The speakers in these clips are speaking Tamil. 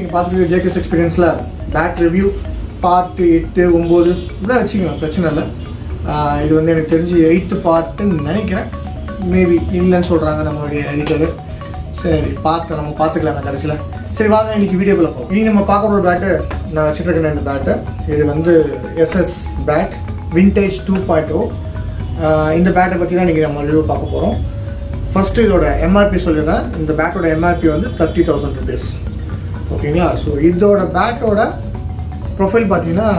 நீங்கள் பார்த்துட்டு ஜேகேஸ் எக்ஸ்பீரியன்ஸில் பேட் ரிவ்யூ பார்ட்டு எட்டு ஒம்பது இப்படிதான் வச்சுக்கோங்க பிரச்சனை இல்லை ஆஹ் இது வந்து எனக்கு தெரிஞ்சு எயித்து பார்ட்டுன்னு நினைக்கிறேன் மேபி இல்லைன்னு சொல்கிறாங்க நம்மளுடைய எடிட்டர் சரி பார்த்து நம்ம பார்த்துக்கலாம் கடைசியில் சரி வாங்க இன்னைக்கு வீடியோக்குள்ள போகும் இனி நம்ம பார்க்க போகிற பேட்டு நான் வச்சுட்டு இருக்கேன் இந்த பேட்டு இது வந்து SS bat vintage two point O இந்த பேட்டை பற்றி தான் இன்றைக்கி நம்ம ரிவ்யூ பார்க்க போகிறோம் ஃபஸ்ட்டு இதோட எம்ஆர்பி சொல்லிடுறேன் இந்த பேட்டோட எம்ஆர்பி வந்து தேர்ட்டி தௌசண்ட் ருபீஸ் ஓகேங்களா ஸோ இதோட பேட்டோட ப்ரொஃபைல் பார்த்தீங்கன்னா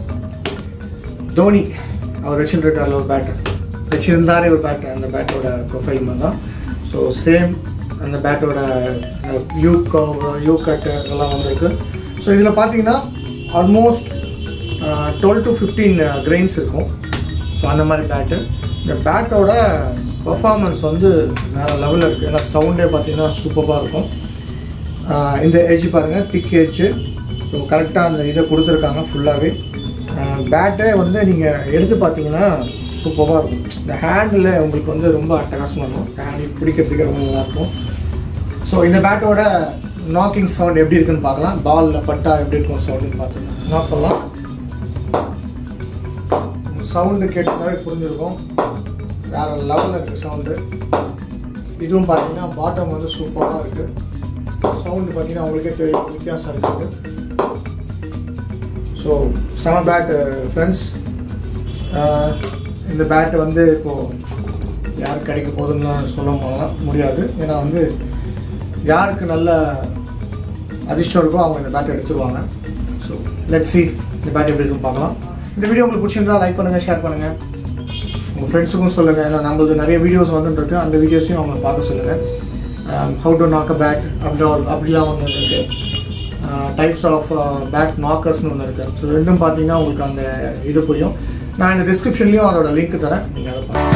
தோனி அவர் வச்சுருக்காரு ஒரு பேட்டு வச்சுருந்தாரே ஒரு பேட்டு அந்த பேட்டோட ப்ரொஃபைல் மாதிரி தான் ஸோ சேம் அந்த பேட்டோட யூ யூ கட்டு எல்லாம் வந்திருக்கு ஸோ இதில் பார்த்தீங்கன்னா almost twelve to fifteen grains இருக்கும் ஸோ அந்த மாதிரி பேட்டு இந்த பேட்டோட பர்ஃபார்மன்ஸ் வந்து வேறு லெவலில் இருக்குது ஏன்னா சவுண்டே பார்த்தீங்கன்னா சூப்பராக இருக்கும் ஆஹ் இந்த எட்ஜ் பாருங்கள் திக் எட்ஜு ஸோ கரெக்டாக அந்த இதை கொடுத்துருக்காங்க ஃபுல்லாகவே பேட்டே வந்து நீங்கள் எடுத்து பார்த்தீங்கன்னா சூப்பராக இருக்கும் இந்த ஹேண்டில் உங்களுக்கு வந்து ரொம்ப அட்டகாசமாக இருக்கும் ஹேண்டில் பிடிக்கிறதுக்கு ரொம்ப நல்லாயிருக்கும் ஸோ இந்த பேட்டோட நாக்கிங் சவுண்ட் எப்படி இருக்குன்னு பார்க்கலாம் பாலில் பட்டா எப்படி இருக்கும் சவுண்டுன்னு பார்த்து நாக் பண்ணலாம் சவுண்டு கேட்டதாவே புரிஞ்சிருக்கும் வேறு லெவலில் இருக்குது சவுண்டு இதுவும் பார்த்தீங்கன்னா பாட்டம் வந்து சூப்பராக இருக்குது சவுண்டு பார்த்தீங்கன்னா அவங்களுக்கே தெரியும் வித்தியாசம் இருக்குது ஸோ செம பேட் ஃப்ரெண்ட்ஸ் இந்த பேட்டு வந்து இப்போது யாருக்கு கிடைக்க போகுதுன்னு சொல்ல மு- முடியாது ஏன்னா வந்து யாருக்கு நல்ல அதிர்ஷ்டம் இருக்கோ அவங்க இந்த பேட்டை எடுத்துருவாங்க ஸோ லெட் சி இந்த பேட் எப்படி இருக்குன்னு பார்க்கலாம் இந்த வீடியோ உங்களுக்கு பிடிச்சிருந்தா லைக் பண்ணுங்கள் ஷேர் பண்ணுங்கள் உங்கள் ஃப்ரெண்ட்ஸுக்கும் சொல்லுங்கள் ஏன்னா நம்மளுக்கு நிறைய வீடியோஸ் வந்துட்டு அந்த வீடியோஸையும் அவங்களை பார்க்க சொல்லுங்கள் how to knock a bat அப்படி ஒரு அப்படிலாம் ஒன்று இருக்குது டைப்ஸ் ஆஃப் பேட் நாக்கர்ஸ்னு ஒன்று இருக்குது ஸோ ரெண்டும் பார்த்தீங்கன்னா உங்களுக்கு அந்த இது புரியும் நான் இந்த டிஸ்கிரிப்ஷன்லேயும் அதோட லிங்க் தரேன் நீங்கள் அதை பாருங்க